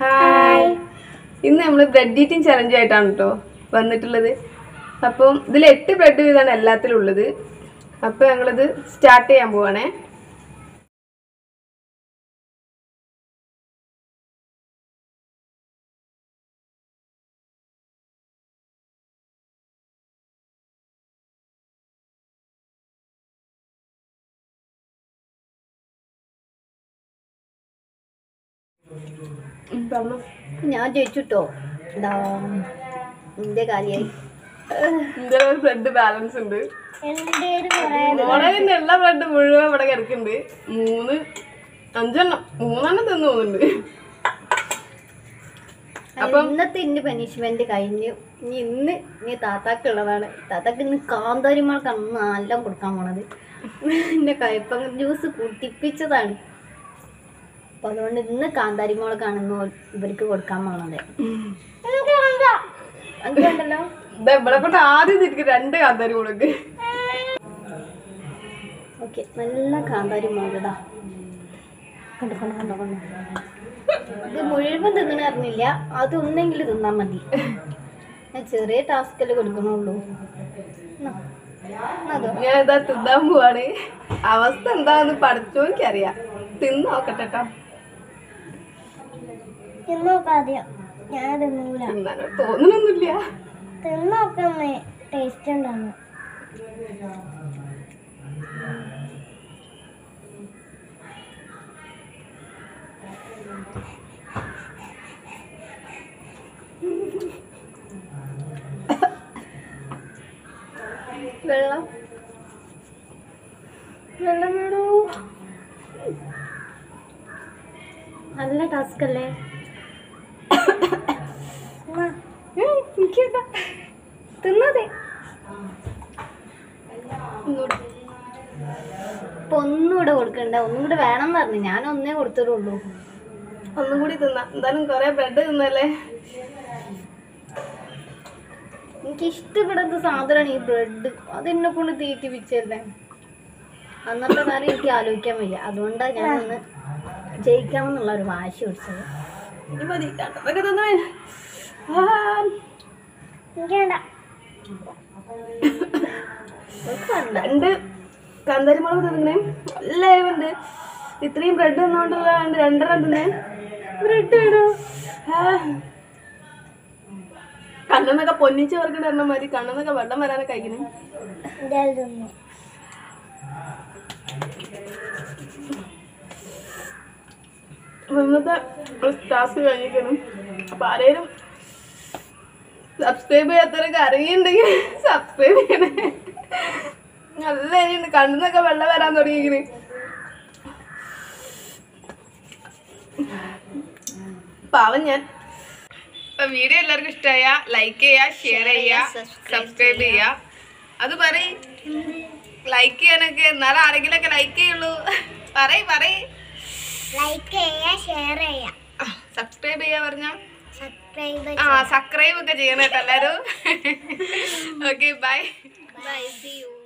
Hi ഇന്ന് നമ്മൾ bread eating challenge ആയിട്ടാണ് കേട്ടോ വന്നിട്ടുള്ളത് അപ്പം ഇതിൽ എട്ട് ബ്രെഡ് വീതമാണ് എല്ലാത്തിലും ഉള്ളത് അപ്പം ഞങ്ങളിത് സ്റ്റാർട്ട് ചെയ്യാൻ പോവാണേ പറഞ്ഞു ഞാൻ ജയിച്ചുട്ടോ എന്താ നിന്റെ കാര്യായി ഇതിൽ ഒരു ബ്രെഡ് ബാലൻസ് ഉണ്ട് എന്റെ മോളതിന്റെ എല്ലാ ബ്രെഡ് മുഴുവൻ ഇവിടെ കിടക്കുന്നുണ്ട് മൂന്ന് അഞ്ചെണ്ണം മൂന്നെണ്ണം തിന്നു പോകുന്നുണ്ട് അപ്പം ഇന്നത്തെ ഇന്ന് പനിഷ്മെന്റ് കഴിഞ്ഞു ഇനി ഇന്ന് ഇനി താത്താക്കുള്ളതാണ് താത്താക്ക് ഇന്ന് കാന്താരിമാൾക്കാണ് നല്ല കൊടുക്കാൻ പോണത് എന്റെ കയ്പങ്ങ ജ്യൂസ് കുട്ടിപ്പിച്ചതാണ് അപ്പൊ അതുകൊണ്ട് ഇന്ന് കാന്താരിമാൾക്കാണ് ഇന്ന് ഇവർക്ക് കൊടുക്കാൻ പോണത് അതുകൊണ്ടല്ലോ ദേ ഇവിടെ കൊണ്ട് ആദ്യം തിരിക്കും രണ്ട് കാന്താരി മുളക് ഓക്കെ നല്ല കാന്താരി മുളകടാ കണ്ടോ കണ്ടോ കണ്ടോ കണ്ടോ ഇത് മുഴുവൻ തിന്നണ അറിഞ്ഞില്ല അതൊന്നെങ്കിലും തിന്നാൻ മതി ഞാൻ ചെറിയ ടാസ്കല്ലേ കൊടുക്കണുള്ളൂ എന്നാ, എന്നാ അതോ. ഞാൻ ഇതാ തിന്നാൻ പോവാണ് അവസ്ഥ എന്താന്ന് പഠിച്ചോ എനിക്കറിയാം തിന്ന് നോക്കട്ടെ ട്ടോ തിന്നോക്കാദ്യം ഞാൻ തിന്നൂല തിന്നാനോ തോന്നണൊന്നുമില്ല തിന്നോക്കമ്മേ ടേസ്റ്റ് ഉണ്ടാവും വെള്ളം വെള്ളം വേണോ നല്ല ടാസ്ക് അല്ലേ എനിക്കല്ല തിന്നതെ ഇപ്പൊ ഒന്നും കൂടെ കൊടുക്കണ്ട ഒന്നും കൂടെ വേണം എന്ന് പറഞ്ഞു ഞാൻ ഒന്നേ കൊടുത്തിട്ടുള്ളൂ ഒന്നും കൂടി തിന്നാ എന്തായാലും കൊറേ ബ്രെഡ് തിന്നല്ലേ എനിക്ക് ഇഷ്ടപ്പെടാത്ത സാധനമാണ് ഈ ബ്രെഡ് അതെന്നെ കൊണ്ട് തീറ്റി പിച്ചല്ലേ അന്നത്തെ കാര്യം എനിക്ക് ആലോചിക്കാൻ വയ്യ അതുകൊണ്ടാണ് ഞാൻ ഒന്ന് ജയിക്കണം എന്നുള്ള ഒരു വാശി പിടിച്ചത് ഇനി മതി കണ്ടതൊക്കെ തിന്നേ രണ്ട് കാന്താരി മുളക് തിന്നണേ നല്ല എരിവുണ്ട് ഇത്രയും ബ്രെഡ് തിന്നോണ്ടുള്ള രണ്ടെണ്ണം തിന്നേ ബ്രെഡ് ഇടോ കണ്ണെന്നൊക്കെ പൊന്നിച്ച് വർക്കിട്ട് എണ്ണ മതി കണ്ണെന്നൊക്കെ വെള്ളം വരാനൊക്കെ കഴിക്കണേ ഇന്നത്തെ ടാസ്ക് കഴിഞ്ഞിരിക്കണം അപ്പൊ ആരേലും സബ്സ്ക്രൈബ് ചെയ്യാത്തവരൊക്കെ അറിയുന്നുണ്ടെങ്കിൽ സബ്സ്ക്രൈബ് ചെയ്യണേ നല്ല എരിയുണ്ട് കണ്ണിന്നൊക്കെ വെള്ളം വരാൻ തുടങ്ങിയിരിക്കണ് പാവം ഞാൻ അപ്പൊ വീഡിയോ എല്ലാവർക്കും ഇഷ്ടമായ ലൈക്ക് ചെയ്യുക ഷെയർ ചെയ്യുക സബ്സ്ക്രൈബ് ചെയ്യുക അത് പറയ് ലൈക്ക് ചെയ്യാനൊക്കെ എന്നാലും ആരെങ്കിലും ഒക്കെ ലൈക്ക് ചെയ്യുള്ളൂ പറയ് പറയ് ലൈക്ക് ചെയ്യുക ഷെയർ ചെയ്യുക സബ്സ്ക്രൈബ് ചെയ്യാ പറഞ്ഞ സബ്സ്ക്രൈബ് ആ സബ്സ്ക്രൈബ് ഒക്കെ ചെയ്യണം കേട്ടോ എല്ലാവരും okay bye bye see U